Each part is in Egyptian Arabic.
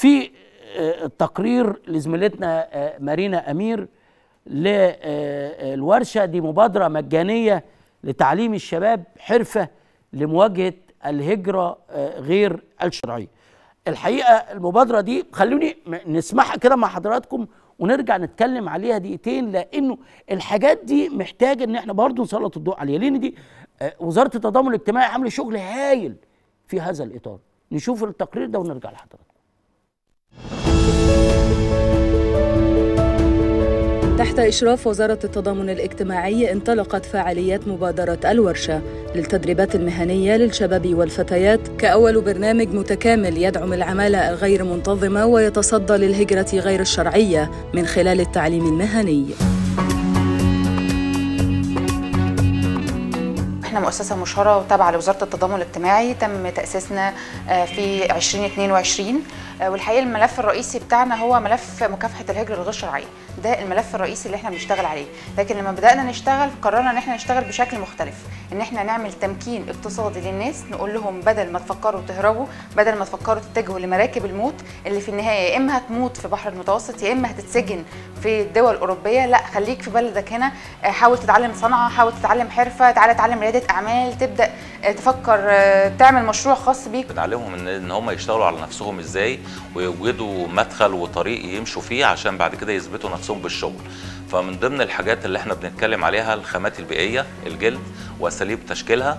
في التقرير لزميلتنا مارينا امير للورشه دي مبادره مجانيه لتعليم الشباب حرفه لمواجهه الهجره غير الشرعيه. الحقيقه المبادره دي خلوني نسمعها كده مع حضراتكم ونرجع نتكلم عليها دقيقتين لانه الحاجات دي محتاجه ان احنا برضه نسلط الضوء عليها لان دي وزاره التضامن الاجتماعي عامله شغل هايل في هذا الاطار. نشوف التقرير ده ونرجع لحضراتكم. تحت إشراف وزارة التضامن الاجتماعي انطلقت فعاليات مبادرة الورشة للتدريبات المهنية للشباب والفتيات كأول برنامج متكامل يدعم العمالة الغير منتظمة ويتصدى للهجرة غير الشرعية من خلال التعليم المهني. احنا مؤسسه مشهره وتابعه لوزاره التضامن الاجتماعي تم تاسيسنا في 2022 والحقيقه الملف الرئيسي بتاعنا هو ملف مكافحه الهجره الغير شرعيه ده الملف الرئيسي اللي احنا بنشتغل عليه لكن لما بدانا نشتغل قررنا ان احنا نشتغل بشكل مختلف ان احنا نعمل تمكين اقتصادي للناس نقول لهم بدل ما تفكروا تهربوا بدل ما تفكروا تتجهوا لمراكب الموت اللي في النهايه يا اما هتموت في بحر المتوسط يا اما هتتسجن في الدول الاوروبيه لا خليك في بلدك هنا حاول تتعلم صنعه حاول تتعلم حرفه تعالى اتعلم رياده اعمال تبدا تفكر تعمل مشروع خاص بيك بنعلمهم ان ان هم يشتغلوا على نفسهم ازاي ويوجدوا مدخل وطريق يمشوا فيه عشان بعد كده يثبتوا نفسهم بالشغل فمن ضمن الحاجات اللي احنا بنتكلم عليها الخامات البيئيه الجلد واساليب تشكيلها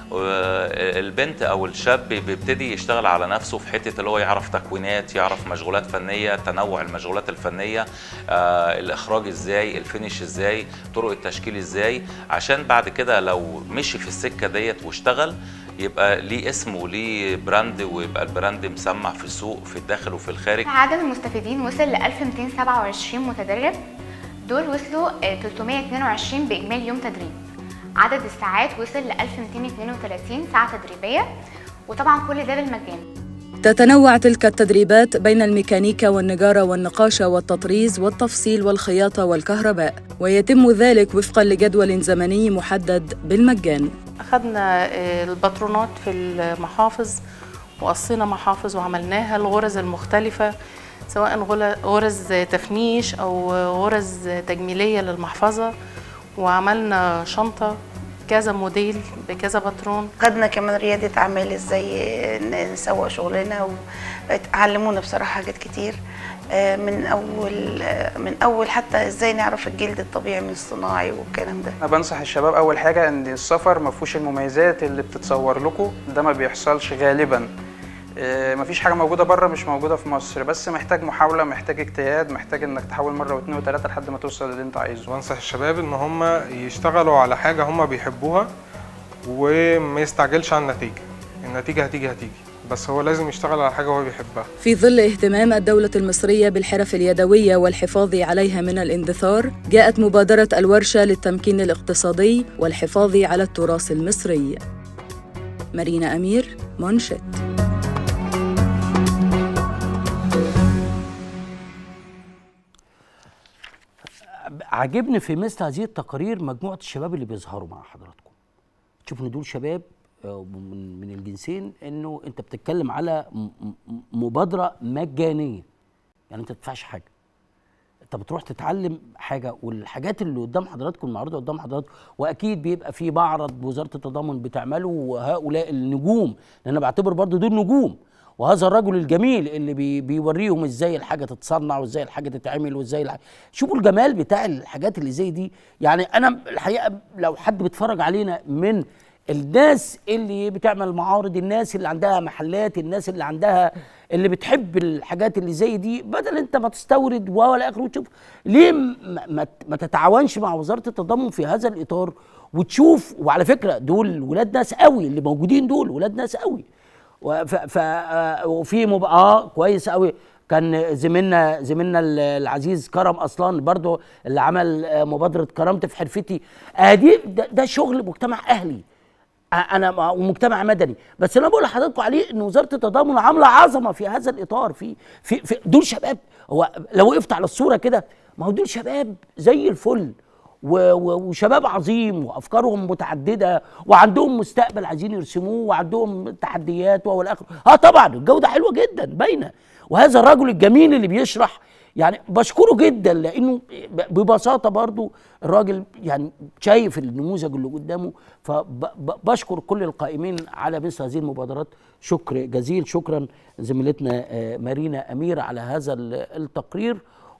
البنت او الشاب بيبتدي يشتغل على نفسه في حته اللي هو يعرف تكوينات يعرف مشغولات فنيه تنوع المشغولات الفنيه آه الاخراج ازاي الفينش ازاي طرق التشكيل ازاي عشان بعد كده لو مشي في السكه ديت واشتغل يبقى ليه اسم وليه براند ويبقى البراند مسمع في السوق في الداخل وفي الخارج عدد المستفيدين وصل ل 1227 متدرب دول وصلوا 322 باجمالي يوم تدريب عدد الساعات وصل ل 1232 ساعة تدريبية وطبعا كل ده بالمجان تتنوع تلك التدريبات بين الميكانيكا والنجارة والنقاشة والتطريز والتفصيل والخياطة والكهرباء ويتم ذلك وفقا لجدول زمني محدد بالمجان أخذنا الباترونات في المحافظ وقصينا محافظ وعملناها الغرز المختلفة سواء غرز تفنيش أو غرز تجميلية للمحفظة وعملنا شنطة كذا موديل بكذا باترون خدنا كمان ريادة أعمال إزاي نسوق شغلنا وعلمونا بصراحة حاجات كتير من أول من أول حتى إزاي نعرف الجلد الطبيعي من الصناعي والكلام ده أنا بنصح الشباب أول حاجة إن السفر ما فيهوش المميزات اللي بتتصور لكم ده ما بيحصلش غالبا مفيش حاجه موجوده بره مش موجوده في مصر بس محتاج محاوله محتاج اجتهاد محتاج انك تحاول مره واثنين وثلاثه لحد ما توصل للي انت عايزه بنصح الشباب ان هم يشتغلوا على حاجه هم بيحبوها وما يستعجلش على النتيجه النتيجه هتيجي هتيجي بس هو لازم يشتغل على حاجه هو بيحبها في ظل اهتمام الدولة المصرية بالحرف اليدوية والحفاظ عليها من الاندثار جاءت مبادرة الورشة للتمكين الاقتصادي والحفاظ على التراث المصري مارينا أمير منشط عاجبني في مثل هذه التقارير مجموعه الشباب اللي بيظهروا مع حضراتكم تشوفوا ان دول شباب من من الجنسين انه انت بتتكلم على مبادره مجانيه يعني انت ما تدفعش حاجه انت بتروح تتعلم حاجه والحاجات اللي قدام حضراتكم المعروضه قدام حضراتكم واكيد بيبقى في معرض وزاره التضامن بتعمله وهؤلاء النجوم لان انا بعتبر برضو دول نجوم وهذا الرجل الجميل اللي بي بيوريهم ازاي الحاجه تتصنع وازاي الحاجه تتعمل وازاي الحاجة شوفوا الجمال بتاع الحاجات اللي زي دي يعني انا الحقيقه لو حد بيتفرج علينا من الناس اللي بتعمل معارض الناس اللي عندها محلات الناس اللي عندها اللي بتحب الحاجات اللي زي دي بدل انت ما تستورد ولا اخره وتشوف ليه ما, ما تتعاونش مع وزاره التضامن في هذا الاطار وتشوف وعلى فكره دول ولاد ناس قوي اللي موجودين دول ولاد ناس قوي ف وفي مب... اه كويس قوي كان زميلنا زميلنا العزيز كرم اصلا برضو اللي عمل مبادره كرامتي في حرفتي آه دي ده, ده شغل مجتمع اهلي انا ومجتمع مدني بس انا بقول لحضراتكم عليه ان وزاره التضامن عامله عظمه في هذا الاطار في في, في دول شباب هو لو وقفت على الصوره كده ما هو دول شباب زي الفل وشباب عظيم وافكارهم متعدده وعندهم مستقبل عايزين يرسموه وعندهم تحديات والى اخره اه طبعا الجوده حلوه جدا باينه وهذا الرجل الجميل اللي بيشرح يعني بشكره جدا لانه ب- ببساطه برضو الراجل يعني شايف النموذج اللي قدامه فبشكر كل القائمين على مثل هذه المبادرات شكر جزيل شكرا زميلتنا آه، مارينا امير على هذا ال- التقرير